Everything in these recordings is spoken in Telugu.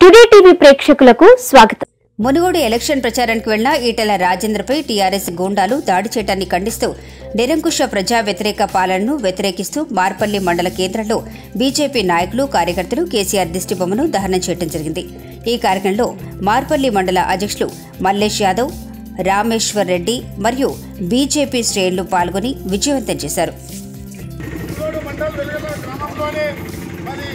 టుడే టీవీ ప్రేక్షకులకు స్వాగతం మునుగోడు ఎలక్షన్ ప్రచారానికి వెళ్లిన ఈటెల రాజేంద్రపై టీఆర్ఎస్ గూండాలు దాడి చేయడాన్ని ఖండిస్తూ నిరంకుశ ప్రజా వ్యతిరేక పాలనను వ్యతిరేకిస్తూ మార్పల్లి మండల కేంద్రంలో బీజేపీ నాయకులు కార్యకర్తలు కేసీఆర్ దిష్టిబొమ్మను దహనం చేయడం జరిగింది ఈ కార్యక్రమంలో మార్పల్లి మండల అధ్యక్షులు మల్లేష్ యాదవ్ రామేశ్వర్ రెడ్డి మరియు బీజేపీ శ్రేణులు పాల్గొని విజయవంతం చేశారు మునుగోడు మండల్ వెలుగుల గ్రామంలోని మరి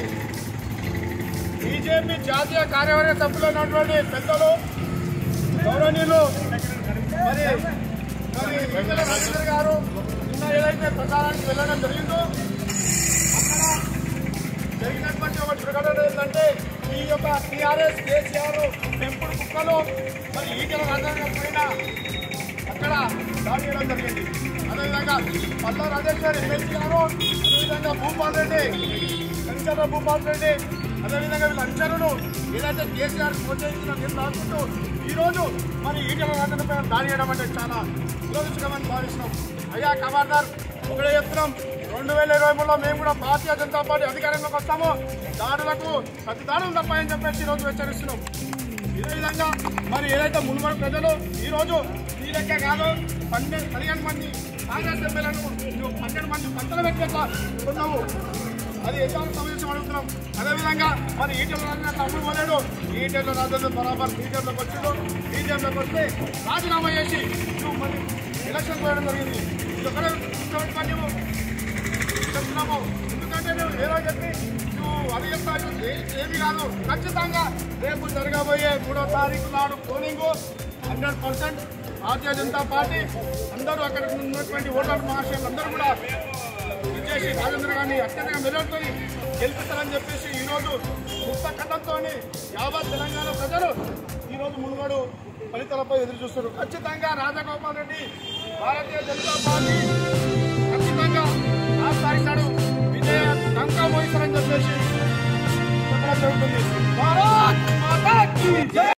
బీజేపీ జాతీయ కార్యవర్గ సభ్యులైనటువంటి పెద్దలు గౌరవనీయులు మరి మరి వెంకట రాజేంద్ర గారు నిన్న ఏదైతే ప్రచారానికి వెళ్ళడం జరిగిందో అక్కడ జరిగినటువంటి ఒక దుర్ఘటన ఏంటంటే ఈ యొక్క టీఆర్ఎస్ కేసీఆర్ పెంపుడు కుక్కలు మరి ఈటల రాజేంద్ర పైన అక్కడ దాడి చేయడం జరిగింది అదేవిధంగా పల్లా రాజేశ్వర్ ఎమ్మెల్సీ గారు అదేవిధంగా భూపాల్ రెడ్డి కంచర్ల భూపాల్ రెడ్డి అదేవిధంగా వీళ్ళందరూ ఏదైతే కేసీఆర్ ప్రోత్సహించిన నేను రాసుకుంటూ ఈరోజు మరి ఈటల రాజేంద్ర పైన దాడి చేయడం అంటే చాలా దురదృష్టకరమని భావిస్తున్నాం అయ్యా కమాండర్ ఒకటే చెప్తున్నాం రెండు వేల ఇరవై మూడులో మేము కూడా భారతీయ జనతా పార్టీ అధికారంలోకి వస్తాము దాడులకు ప్రతి దాడులు తప్పని చెప్పేసి ఈరోజు హెచ్చరిస్తున్నాం ఇదే విధంగా మరి ఏదైతే మునుగోడు ప్రజలు ఈ రోజు ఈ లెక్క కాదు పన్నెండు పదిహేను మంది కాంగ్రెస్ ఎమ్మెల్యేలను నువ్వు పన్నెండు మంది పంటలు పెట్టేట్లా ఉన్నావు అది ఎంత సమావేశం అడుగుతున్నాం అదేవిధంగా మరి ఈటెల రాజేంద్ర తమ్ముడు పోలేడు ఈటెల రాజేంద్ర బరాబర్ బీజేపీలోకి వచ్చాడు బీజేపీలోకి వస్తే రాజీనామా చేసి నువ్వు మరి ఎలక్షన్ పోయడం జరిగింది ఇది ఒకటే గుర్తుపెట్టుకొని నువ్వు చెప్తున్నాము ఎందుకంటే నువ్వు ఏదో చెప్పి నువ్వు అది చెప్తావు ఏ- ఏమీ కాదు ఖచ్చితంగా రేపు జరగబోయే మూడో తారీఖు నాడు polling hundred percent Bharatiya Janata Party అందరూ అక్కడ ఉన్నటువంటి ఓటర్ మహాశయులు అందరూ కూడా విజేసి రాజేంద్ర గారిని అత్యంతగా మెజార్టీతో గెలిపిస్తారని చెప్పేసి ఈరోజు ముక్త కథంతో యావత్ తెలంగాణ ప్రజలు ఈరోజు మునుగోడు ఫలితాలపై ఎదురు చూస్తారు ఖచ్చితంగా రాజగోపాల్ రెడ్డి భారతీయ జనతా పార్టీ